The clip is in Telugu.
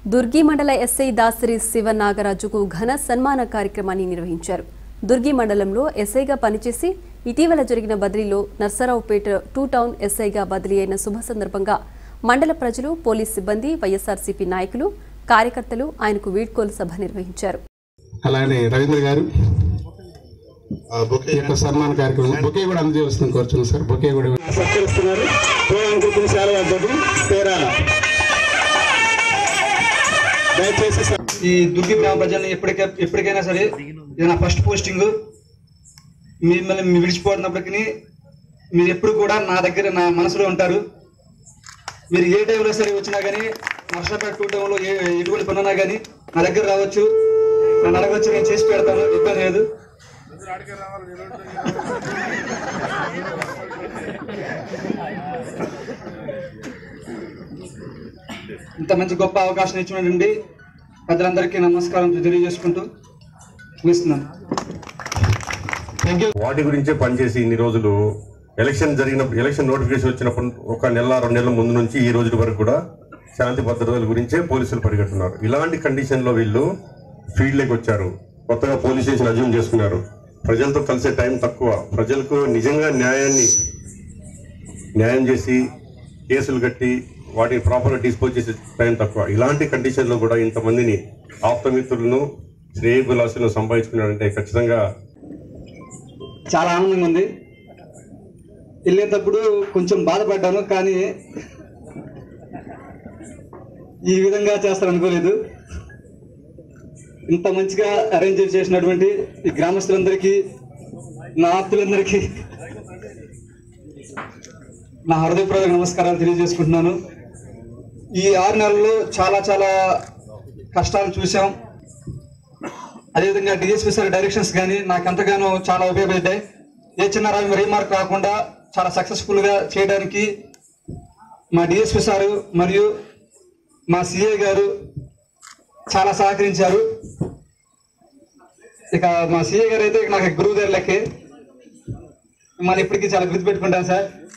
దుర్గి మండల ఎస్ఐ దాసరి శివ నాగరాజుకు ఘన సన్మాన కార్యక్రమాన్ని నిర్వహించారు దుర్గి మండలంలో ఎస్ఐగా పనిచేసి ఇటీవల జరిగిన బదిలీలో నర్సరావుపేట టూ టౌన్ ఎస్ఐగా బదిలీ అయిన శుభ సందర్భంగా మండల ప్రజలు పోలీస్ సిబ్బంది వైఎస్ఆర్సీపీ నాయకులు కార్యకర్తలు ఆయనకు వీడ్కోలు సభ నిర్వహించారు అలానే రవీంద్ర గారు ఈ యొక్క సన్మాన కార్యక్రమం బొకే కూడా అందజేస్తుంది కోరుచున్నాం సార్ బొకే కూడా సత్కరిస్తున్నారు పేరానుకుంటున్న శాల వద్దకు పేరాల దయచేసి స- ఈ దుర్గి గ్రామ ప్రజల్ని ఎప్పటికై ఎప్పటికైనా సరే ఇది నా ఫస్ట్ పోస్టింగ్ మిమ్మల్ని మీ విడిచిపోతున్నప్పటికీ మీరు ఎప్పుడు కూడా నా దగ్గర నా మనసులో ఉంటారు మీరు ఏ టైంలో సరే వచ్చినా కానీ నర్సాపేట టూ టైంలో ఏ ఎటువంటి పని ఉన్నా కానీ నా దగ్గర రావచ్చు నన్ను అడగవచ్చు నేను చేసి పెడతాను ఇబ్బంది లేదు ఇంత మంచి గొప్ప అవకాశం ఇచ్చినటువంటి పెద్దలందరికీ నమస్కారం తెలియజేసుకుంటూ ముగిస్తున్నాను వాటి గురించే పనిచేసి ఇన్ని రోజులు ఎలక్షన్ జరిగిన ఎలక్షన్ నోటిఫికేషన్ వచ్చినప్పుడు ఒక నెల రెండు నెలల ముందు నుంచి ఈ రోజుల వరకు కూడా శాంతి భద్రతల గురించే పోలీసులు పరిగెడుతున్నారు ఇలాంటి కండిషన్ లో వీళ్ళు ఫీల్డ్ లోకి వచ్చారు కొత్తగా పోలీస్ స్టేషన్ అజ్యూమ్ చేసుకున్నారు ప్రజలతో కలిసే టైం తక్కువ ప్రజలకు నిజంగా న్యాయాన్ని న్యాయం చేసి కేసులు కట్టి వాటిని ప్రాపర్గా డిస్పోజ్ చేసే టైం తక్కువ ఇలాంటి కండిషన్లో కూడా ఇంతమందిని ఆప్తమిత్రులను శ్రేయభిలాసులను సంపాదించుకున్నారంటే ఖచ్చితంగా చాలా ఆనందంగా ఉంది వెళ్ళేటప్పుడు కొంచెం బాధపడ్డాను కానీ ఈ విధంగా చేస్తారు అనుకోలేదు ఇంత మంచిగా అరేంజ్ చేసినటువంటి ఈ గ్రామస్తులందరికీ నా ఆప్తులందరికీ నా హృదయపూర్వక నమస్కారాలు తెలియజేసుకుంటున్నాను ఈ ఆరు నెలల్లో చాలా చాలా కష్టాలు చూసాం అదేవిధంగా డిఎస్పీ సార్ డైరెక్షన్స్ కానీ నాకు ఎంతగానో చాలా ఉపయోగపడ్డాయి ఏ చిన్న రావి రీమార్క్ కాకుండా చాలా సక్సెస్ఫుల్ గా చేయడానికి మా డిఎస్పీ సారు మరియు మా సిఏ గారు చాలా సహకరించారు ఇక మా సిఏ గారు అయితే నాకు గురువు గారి లెక్కే మిమ్మల్ని ఇప్పటికీ చాలా గుర్తుపెట్టుకుంటాను సార్